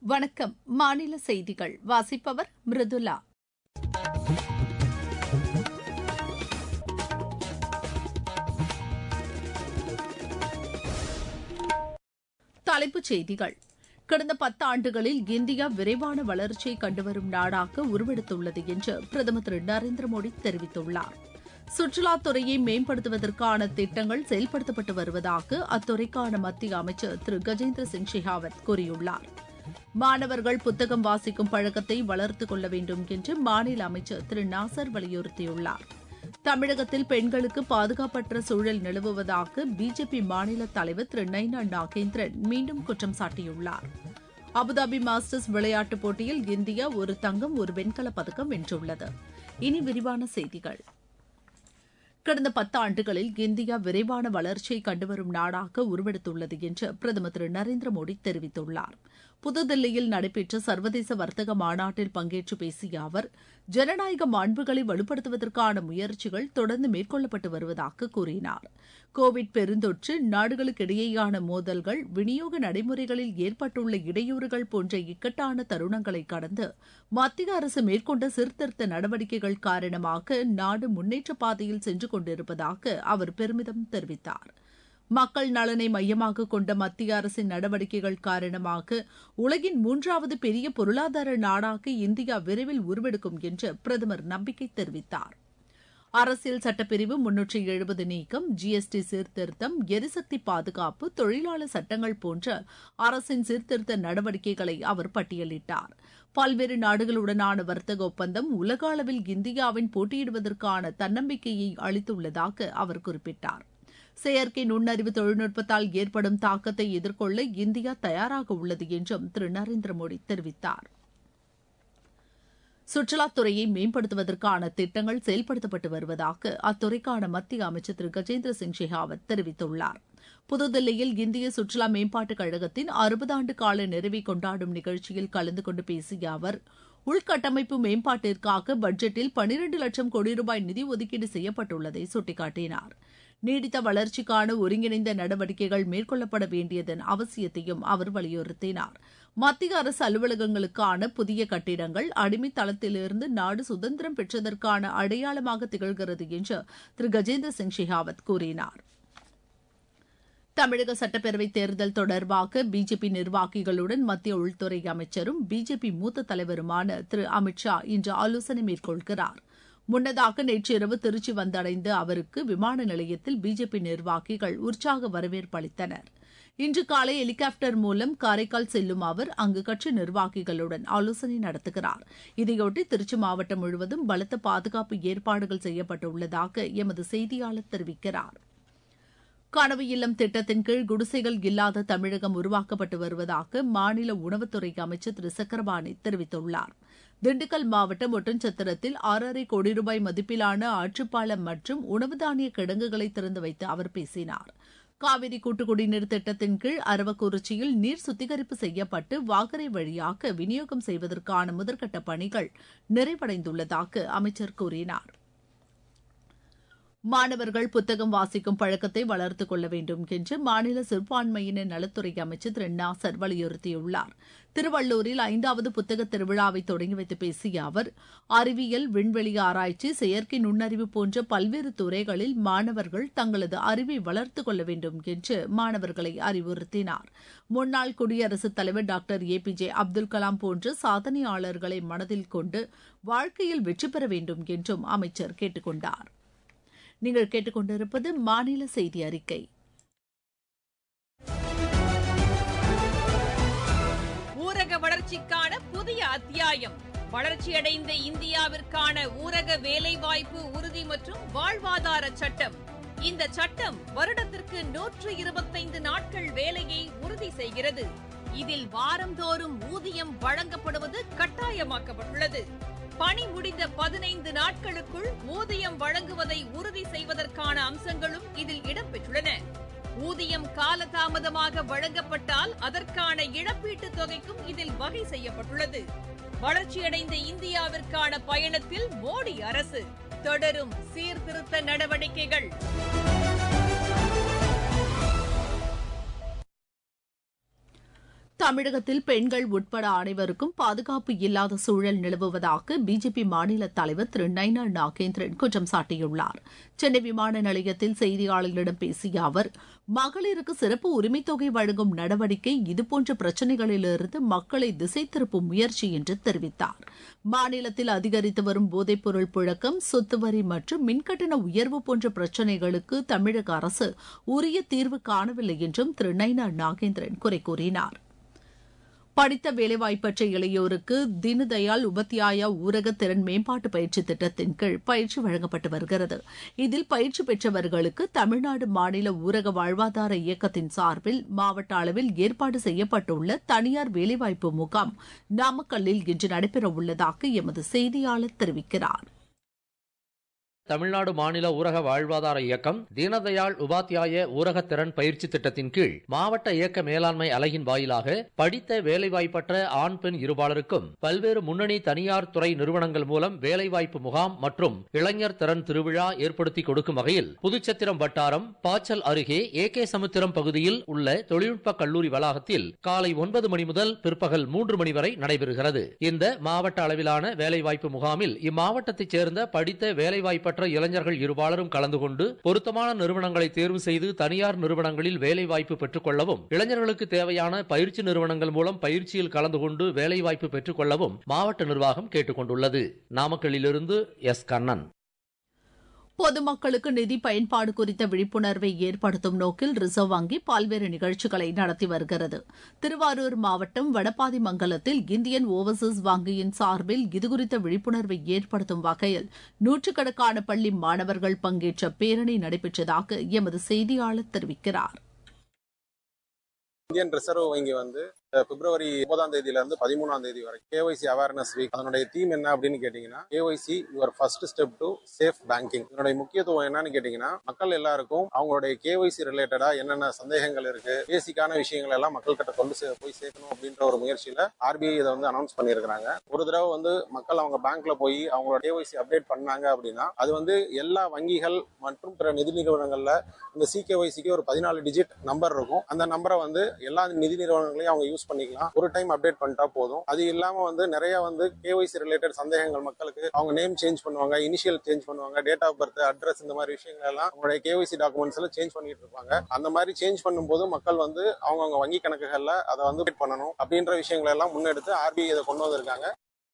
வணக்கம் மாநில செய்திகள் வாசிப்பவர் மிருதுலா தலைப்புச் செய்திகள் கடந்த பத்தாண்டுகளில் இந்தியா விரைவான வளர்ச்சியை கண்டுவரும் நாடாக உருவெடுத்துள்ளது என்று பிரதமர் திரு நரேந்திர மோடி தெரிவித்துள்ளார் சுற்றுலாத்துறையை மேம்படுத்துவதற்கான திட்டங்கள் செயல்படுத்தப்பட்டு வருவதாக அத்துறைக்கான மத்திய அமைச்சர் திரு கஜேந்திர சிங் ஷெகாவத் கூறியுள்ளார் மாணவர்கள் புத்தகம் வாசிக்கும் பழக்கத்தை வளர்த்துக் கொள்ள வேண்டும் என்று மாநில அமைச்சர் திரு நாசர் வலியுறுத்தியுள்ளார் தமிழகத்தில் பெண்களுக்கு பாதுகாப்பற்ற சூழல் நிலவுவதாக பிஜேபி மாநில தலைவர் திரு நைனா நாகேந்திரன் மீண்டும் குற்றம் சாட்டியுள்ளார் அபுதாபி மாஸ்டர்ஸ் விளையாட்டுப் போட்டியில் இந்தியா ஒரு தங்கம் ஒரு வெண்கலப் பதக்கம் வென்றுள்ளது இனி விரிவான செய்திகள் கடந்த பத்தாண்டுகளில் இந்தியா விரைவான வளர்ச்சியை கண்டுவரும் நாடாக உருவெடுத்துள்ளது என்று பிரதமர் திரு நரேந்திர மோடி தெரிவித்துள்ளார் புதுதில்லியில் நடைபெற்ற சர்வதேச வர்த்தக மாநாட்டில் பங்கேற்று பேசிய அவர் ஜனநாயக மாண்புகளை வலுப்படுத்துவதற்கான முயற்சிகள் தொடர்ந்து மேற்கொள்ளப்பட்டு வருவதாக கூறினார் கோவிட் பெருந்தொற்று நாடுகளுக்கிடையேயான மோதல்கள் விநியோக நடைமுறைகளில் ஏற்பட்டுள்ள இடையூறுகள் போன்ற இக்கட்டான தருணங்களை கடந்து மத்திய அரசு மேற்கொண்ட சீர்திருத்த நடவடிக்கைகள் காரணமாக நாடு முன்னேற்ற பாதையில் சென்று கொண்டிருப்பதாக அவர் பெருமிதம் தெரிவித்தார் மக்கள் நலனை மையமாக கொண்ட மத்திய அரசின் நடவடிக்கைகள் காரணமாக உலகின் மூன்றாவது பெரிய பொருளாதார நாடாக இந்தியா விரைவில் உருவெடுக்கும் என்று பிரதமர் நம்பிக்கை தெரிவித்தார் அரசியல் சட்டப்பிரிவு முன்னூற்றி எழுபது நீக்கம் ஜிஎஸ்டி சீர்திருத்தம் எரிசக்தி பாதுகாப்பு தொழிலாளர் சட்டங்கள் போன்ற அரசின் சீர்திருத்த நடவடிக்கைகளை அவர் பட்டியலிட்டார் பல்வேறு நாடுகளுடனான வர்த்தக ஒப்பந்தம் உலக அளவில் இந்தியாவின் போட்டியிடுவதற்கான தன்னம்பிக்கையை அளித்துள்ளதாக அவர் குறிப்பிட்டார் செயற்கை நுண்ணறிவு தொழில்நுட்பத்தால் ஏற்படும் தாக்கத்தை எதிர்கொள்ள இந்தியா தயாராக உள்ளது என்றும் திரு நரேந்திர மோடி தெரிவித்தார் சுற்றுலாத்துறையை மேம்படுத்துவதற்கான திட்டங்கள் செயல்படுத்தப்பட்டு வருவதாக அத்துறைக்கான மத்திய அமைச்சர் திரு கஜேந்திர சிங் ஷெகாவத் தெரிவித்துள்ளார் புதுதில்லியில் இந்திய சுற்றுலா மேம்பாட்டுக் கழகத்தின் அறுபது ஆண்டு கால நிறைவை கொண்டாடும் நிகழ்ச்சியில் கலந்து கொண்டு பேசிய அவர் உள்கட்டமைப்பு மேம்பாட்டிற்காக பட்ஜெட்டில் பனிரண்டு லட்சம் கோடி ரூபாய் நிதி ஒதுக்கீடு செய்யப்பட்டுள்ளதை சுட்டிக்காட்டினார் நீடித்த வளர்ச்சிக்கான ஒருங்கிணைந்த நடவடிக்கைகள் மேற்கொள்ளப்பட வேண்டியதன் அவசியத்தையும் அவர் வலியுறுத்தினார் மத்திய அரசு அலுவலகங்களுக்கான புதிய கட்டிடங்கள் அடிமைத் தளத்திலிருந்து நாடு சுதந்திரம் பெற்றதற்கான அடையாளமாக திகழ்கிறது என்று திரு கஜேந்திர சிங் ஷெகாவத் கூறினார் தமிழக சட்டப்பேரவைத் தேர்தல் தொடர்பாக பிஜேபி நிர்வாகிகளுடன் மத்திய உள்துறை அமைச்சரும் பிஜேபி மூத்த தலைவருமான திரு அமித் ஷா இன்று ஆலோசனை மேற்கொள்கிறார் முன்னதாக நேற்றிரவு திருச்சி வந்தடைந்த அவருக்கு விமான நிலையத்தில் பிஜேபி நிர்வாகிகள் உற்சாக வரவேற்பு அளித்தனர் இன்று காலை ஹெலிகாப்டர் மூலம் காரைக்கால் செல்லும் அவர் அங்கு கட்சி நிர்வாகிகளுடன் ஆலோசனை நடத்துகிறார் இதையொட்டி திருச்சி மாவட்டம் முழுவதும் பலத்த பாதுகாப்பு ஏற்பாடுகள் செய்யப்பட்டுள்ளதாக எமது செய்தியாளர் தெரிவிக்கிறார் கனவு இல்லம் திட்டத்தின் கீழ் குடிசைகள் இல்லாத தமிழகம் உருவாக்கப்பட்டு வருவதாக மாநில உணவுத்துறை அமைச்சர் திரு சக்கரபாணி தெரிவித்துள்ளார் திண்டுக்கல் மாவட்டம் ஒட்டன்சத்திரத்தில் ஆறரை கோடி ரூபாய் மதிப்பிலான ஆற்றுப்பாலம் மற்றும் உணவு தானிய கிடங்குகளை திறந்து வைத்து அவர் பேசினார் காவிரி கூட்டு குடிநீர் திட்டத்தின் கீழ் அரவக்குறிச்சியில் நீர் சுத்திகரிப்பு செய்யப்பட்டு வாகரை வழியாக விநியோகம் செய்வதற்கான முதற்கட்ட பணிகள் நிறைவடைந்துள்ளதாக அமைச்சர் கூறினார் மாணவர்கள் புத்தகம் வாசிக்கும் பழக்கத்தை வளர்த்துக் கொள்ள வேண்டும் என்று மாநில சிறுபான்மையினர் நலத்துறை அமைச்சர் திரு நாசர் வலியுறுத்தியுள்ளார் திருவள்ளூரில் ஐந்தாவது புத்தக திருவிழாவை தொடங்கி வைத்து பேசிய அவர் அறிவியல் விண்வெளி ஆராய்ச்சி செயற்கை நுண்ணறிவு போன்ற பல்வேறு துறைகளில் மாணவர்கள் தங்களது அறிவை வளர்த்துக் கொள்ள வேண்டும் என்று மாணவர்களை அறிவுறுத்தினார் முன்னாள் குடியரசுத் தலைவர் doctor A P J Abdul Kalam போன்ற சாதனையாளர்களை மனதில் கொண்டு வாழ்க்கையில் வெற்றி பெற வேண்டும் என்றும் அமைச்சர் கேட்டுக் கொண்டார் நீங்கள் கேட்டுக்கொண்டிருப்பது மாநில செய்தி அறிக்கை ஊரக வளர்ச்சிக்கான புதிய அத்தியாயம் வளர்ச்சியடைந்த இந்தியாவிற்கான ஊரக வேலைவாய்ப்பு உறுதி மற்றும் வாழ்வாதார சட்டம் இந்த சட்டம் வருடத்திற்கு நூற்று இருபத்தைந்து நாட்கள் வேலையை உறுதி செய்கிறது இதில் வாரந்தோறும் ஊதியம் வழங்கப்படுவது கட்டாயமாக்கப்பட்டுள்ளது பணி முடிந்த பதினைந்து நாட்களுக்குள் ஊதியம் வழங்குவதை உறுதி செய்வதற்கான அம்சங்களும் இதில் இடம்பெற்றுள்ளன ஊதியம் காலதாமதமாக வழங்கப்பட்டால் அதற்கான இழப்பீட்டுத் தொகைக்கும் இதில் வகை செய்யப்பட்டுள்ளது வளர்ச்சியடைந்த இந்தியாவிற்கான பயணத்தில் மோடி அரசு தொடரும் சீர்திருத்த நடவடிக்கைகள் தமிழகத்தில் பெண்கள் உட்பட அனைவருக்கும் பாதுகாப்பு இல்லாத சூழல் நிலவுவதாக பிஜேபி மாநில தலைவர் திரு நைனா நாகேந்திரன் குற்றம் சாட்டியுள்ளார் சென்னை விமான நிலையத்தில் செய்தியாளர்களிடம் பேசிய அவர் மகளிருக்கு சிறப்பு உரிமைத் தொகை வழங்கும் நடவடிக்கை இதுபோன்ற பிரச்சினைகளிலிருந்து மக்களை திசை திருப்பும் முயற்சி என்று தெரிவித்தார் மாநிலத்தில் அதிகரித்து வரும் போதைப்பொருள் புழக்கம் சொத்து வரி மற்றும் மின்கட்டண உயர்வு போன்ற பிரச்சினைகளுக்கு தமிழக அரசு உரிய தீர்வு காணவில்லை என்றும் திரு நைனா நாகேந்திரன் குறை கூறினார் படித்த வேலைவாய்ப்பற்ற இளையோருக்கு தீனதயாள் உபத்யாயா ஊரக திறன் மேம்பாட்டு பயிற்சி திட்டத்தின் கீழ் பயிற்சி வழங்கப்பட்டு வருகிறது இதில் பயிற்சி பெற்றவர்களுக்கு தமிழ்நாடு மாநில ஊரக வாழ்வாதார இயக்கத்தின் சார்பில் மாவட்ட அளவில் ஏற்பாடு செய்யப்பட்டுள்ள தனியார் வேலைவாய்ப்பு முகாம் நாமக்கல்லில் இன்று நடைபெறவுள்ளதாக எமது செய்தியாளர் தெரிவிக்கிறார் தமிழ்நாடு மாநில ஊரக வாழ்வாதார இயக்கம் தீனதயாள் உபாத்தியாய ஊரக திறன் பயிற்சி திட்டத்தின் கீழ் மாவட்ட இயக்க மேலாண்மை அலகின் வாயிலாக படித்த வேலைவாய்ப்பற்ற ஆண் பெண் இருபாலருக்கும் பல்வேறு முன்னணி தனியார் துறை நிறுவனங்கள் மூலம் வேலைவாய்ப்பு முகாம் மற்றும் இளைஞர் திறன் திருவிழா ஏற்படுத்தி கொடுக்கும் வகையில் புதுச்சத்திரம் வட்டாரம் பாச்சல் அருகே ஏ கே சமுத்திரம் பகுதியில் உள்ள தொழில்நுட்ப கல்லூரி வளாகத்தில் காலை ஒன்பது மணி முதல் பிற்பகல் மூன்று மணி வரை நடைபெறுகிறது இந்த மாவட்ட அளவிலான வேலைவாய்ப்பு முகாமில் இம்மாவட்டத்தைச் சேர்ந்த படித்த வேலைவாய்ப்பற்ற பெற்ற இளைஞர்கள் இருபாலரும் கலந்து கொண்டு பொருத்தமான நிறுவனங்களை தேர்வு செய்து தனியார் நிறுவனங்களில் வேலைவாய்ப்பு பெற்றுக் கொள்ளவும் இளைஞர்களுக்கு தேவையான பயிற்சி நிறுவனங்கள் மூலம் பயிற்சியில் கலந்து கொண்டு வேலைவாய்ப்பு பெற்றுக் கொள்ளவும் மாவட்ட நிர்வாகம் கேட்டுக் கொண்டுள்ளது நாமக்கல்லிலிருந்து எஸ் கண்ணன் பொதுமக்களுக்கு நிதி பயன்பாடு குறித்த விழிப்புணர்வை ஏற்படுத்தும் நோக்கில் ரிசர்வ் வங்கி பல்வேறு நிகழ்ச்சிகளை நடத்தி வருகிறது திருவாரூர் மாவட்டம் வடபாதி மங்கலத்தில் இந்தியன் ஓவர்சீஸ் வங்கியின் சார்பில் இதுகுறித்த விழிப்புணர்வை ஏற்படுத்தும் வகையில் நூற்றுக்கணக்கான பள்ளி மாணவர்கள் பங்கேற்ற பேரணி நடைபெற்றதாக எமது செய்தியாளர் தெரிவிக்கிறார் இந்தியன் ரிசர்வ் வங்கி வந்து பிப்ரவரி ஒன்பதாம் தேதியில இருந்து பதிமூணாம் தேதி வரை கேஒய்சி அவேர்னஸ் வீக் அதனுடைய தீம் என்ன அப்படின்னு கேட்டீங்கன்னா KYC your first step to safe banking இதனுடைய முக்கியத்துவம் என்னன்னு கேட்டீங்கன்னா மக்கள் எல்லாருக்கும் அவங்களுடைய கேஒய்சி ரிலேட்டடா என்னென்ன சந்தேகங்கள் இருக்கு பேசிக்கான விஷயங்கள் எல்லாம் மக்கள் கிட்ட கொண்டு சே- போய் சேர்க்கணும் அப்படின்ற ஒரு முயற்சியில ஆர்பிஐ இதை வந்து அனௌன்ஸ் பண்ணியிருக்கிறாங்க ஒரு தடவை வந்து மக்கள் அவங்க பேங்க்ல போய் அவங்களோட கேஒய்சி அப்டேட் பண்ணாங்க அப்படின்னா அது வந்து எல்லா வங்கிகள் மற்றும் பிற நிதி நிறுவனங்கள்ல இந்த சிகேஒய்சிக்கு ஒரு பதினாலு டிஜிட் நம்பர் இருக்கும் அந்த நம்பரை வந்து எல்லா நிதி நிறுவனங்களையும் அவங்க யூஸ் பண்ணிக்கலாம் ஒரு டைம் அப்டேட் பண்ணிட்டா போதும் அது இல்லாம வந்து நிறைய வந்து கேஒய்சி ரிலேட்டட் சந்தேகங்கள் மக்களுக்கு அவங்க நேம் சேஞ்ச் பண்ணுவாங்க இனிஷியல் சேஞ்ச் பண்ணுவாங்க டேட் ஆஃப் பர்த் அட்ரஸ் இந்த மாதிரி விஷயங்கள் எல்லாம் அவங்களுடைய கேஒய்சி டாக்குமெண்ட்ஸ்ல சேஞ்ச் பண்ணிட்டு இருப்பாங்க அந்த மாதிரி சேஞ்ச் பண்ணும்போது மக்கள் வந்து அவங்கவங்க வங்கி கணக்குகள்ல அதை வந்து update பண்ணணும் அப்படின்ற விஷயங்களை எல்லாம் முன்னெடுத்து ஆர்பிஐ இதை கொண்டு வந்திருக்காங்க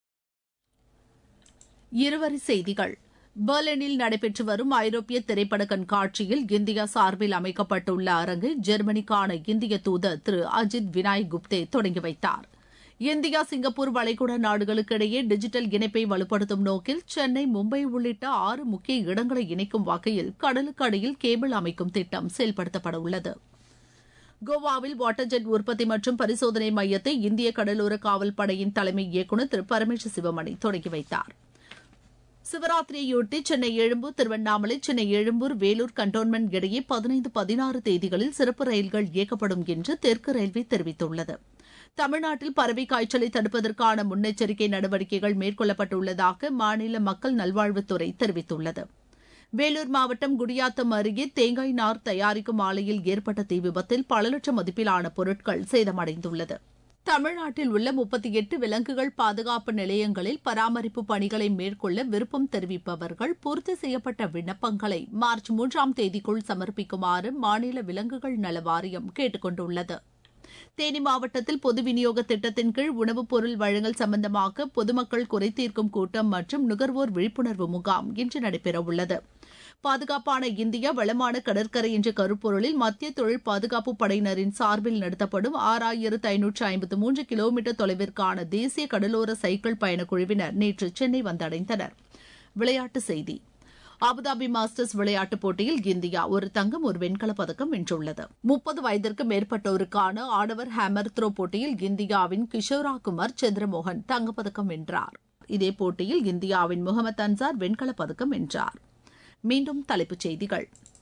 இருவரி செய்திகள் பெர்லினில் நடைபெற்று வரும் ஐரோப்பிய திரைப்பட கண்காட்சியில் இந்தியா சார்பில் அமைக்கப்பட்டுள்ள அரங்கை ஜெர்மனிக்கான இந்திய தூதர் திரு அஜித் வினாய் குப்தே தொடங்கி வைத்தார் இந்தியா சிங்கப்பூர் வளைகுடா நாடுகளுக்கிடையே டிஜிட்டல் இணைப்பை வலுப்படுத்தும் நோக்கில் சென்னை மும்பை உள்ளிட்ட ஆறு முக்கிய இடங்களை இணைக்கும் வகையில் கடலுக்கு அடியில் கேபிள் அமைக்கும் திட்டம் செயல்படுத்தப்பட உள்ளது கோவாவில் வாட்டர் ஜெட் உற்பத்தி மற்றும் பரிசோதனை மையத்தை இந்திய கடலோர காவல் படையின் தலைமை இயக்குநர் திரு பரமேஸ்வர் சிவமணி தொடங்கி வைத்தார் சிவராத்திரியையொட்டி சென்னை எழும்பூர் திருவண்ணாமலை சென்னை எழும்பூர் வேலூர் கண்டோன்மெண்ட் இடையே பதினைந்து பதினாறு தேதிகளில் சிறப்பு ரயில்கள் இயக்கப்படும் என்று தெற்கு ரயில்வே தெரிவித்துள்ளது தமிழ்நாட்டில் பறவை காய்ச்சலை தடுப்பதற்கான முன்னெச்சரிக்கை நடவடிக்கைகள் மேற்கொள்ளப்பட்டுள்ளதாக மாநில மக்கள் நல்வாழ்வுத்துறை தெரிவித்துள்ளது வேலூர் மாவட்டம் குடியாத்தம் அருகே தேங்காய் நார் தயாரிக்கும் ஆலையில் ஏற்பட்ட தீ விபத்தில் பல லட்சம் மதிப்பிலான பொருட்கள் சேதமடைந்துள்ளது தமிழ்நாட்டில் உள்ள முப்பத்தி எட்டு விலங்குகள் பாதுகாப்பு நிலையங்களில் பராமரிப்பு பணிகளை மேற்கொள்ள விருப்பம் தெரிவிப்பவர்கள் பூர்த்தி செய்யப்பட்ட விண்ணப்பங்களை மார்ச் மூன்றாம் தேதிக்குள் சமர்ப்பிக்குமாறு மாநில விலங்குகள் நல வாரியம் கேட்டுக் கொண்டுள்ளது தேனி மாவட்டத்தில் பொது விநியோக திட்டத்தின் கீழ் உணவுப் பொருள் வழங்கல் சம்பந்தமாக பொதுமக்கள் குறை தீர்க்கும் கூட்டம் மற்றும் நுகர்வோர் விழிப்புணர்வு முகாம் இன்று நடைபெறவுள்ளது பாதுகாப்பான இந்தியா வளமான கடற்கரை என்ற கருப்பொருளில் மத்திய தொழில் பாதுகாப்பு படையினரின் சார்பில் நடத்தப்படும் ஆறாயிரத்து ஐநூற்று ஐம்பத்து மூன்று கிலோமீட்டர் தொலைவிற்கான தேசிய கடலோர சைக்கிள் பயணக் குழுவினர் நேற்று சென்னை வந்தடைந்தனர் விளையாட்டுச் செய்தி அபுதாபி மாஸ்டர்ஸ் விளையாட்டுப் போட்டியில் இந்தியா ஒரு தங்கம் ஒரு வெண்கலப் பதக்கம் வென்றுள்ளது முப்பது வயதிற்கு மேற்பட்டோருக்கான ஆடவர் ஹேமர் த்ரோ போட்டியில் இந்தியாவின் கிஷோரா குமார் சந்திரமோகன் தங்கப்பதக்கம் வென்றார் இதே போட்டியில் இந்தியாவின் முகமது அன்சார் வெண்கலப் பதக்கம் வென்றார் மீண்டும் தலைப்புச் செய்திகள்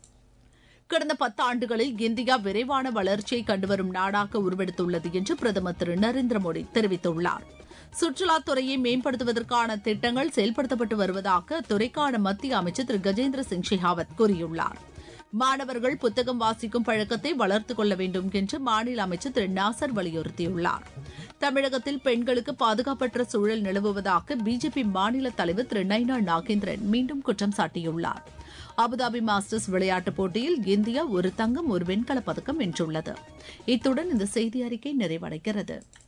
கடந்த பத்தாண்டுகளில் இந்தியா விரைவான வளர்ச்சியை கண்டுவரும் நாடாக உருவெடுத்துள்ளது என்று பிரதமர் திரு நரேந்திர மோடி தெரிவித்துள்ளார் சுற்றுலாத்துறையை மேம்படுத்துவதற்கான திட்டங்கள் செயல்படுத்தப்பட்டு வருவதாக அத்துறைக்கான மத்திய அமைச்சர் திரு கஜேந்திர சிங் ஷெகாவத் கூறியுள்ளார் மாணவர்கள் புத்தகம் வாசிக்கும் பழக்கத்தை வளர்த்துக் கொள்ள வேண்டும் என்று மாநில அமைச்சர் திரு நாசர் வலியுறுத்தியுள்ளார் தமிழகத்தில் பெண்களுக்கு பாதுகாப்பற்ற சூழல் நிலவுவதாக பிஜேபி மாநில தலைவர் திரு நைனா நாகேந்திரன் மீண்டும் குற்றம் சாட்டியுள்ளார் அபுதாபி மாஸ்டர்ஸ் விளையாட்டுப் போட்டியில் இந்தியா ஒரு தங்கம் ஒரு வெண்கலப் பதக்கம் வென்றுள்ளது இத்துடன் இந்த செய்தி அறிக்கை நிறைவடைகிறது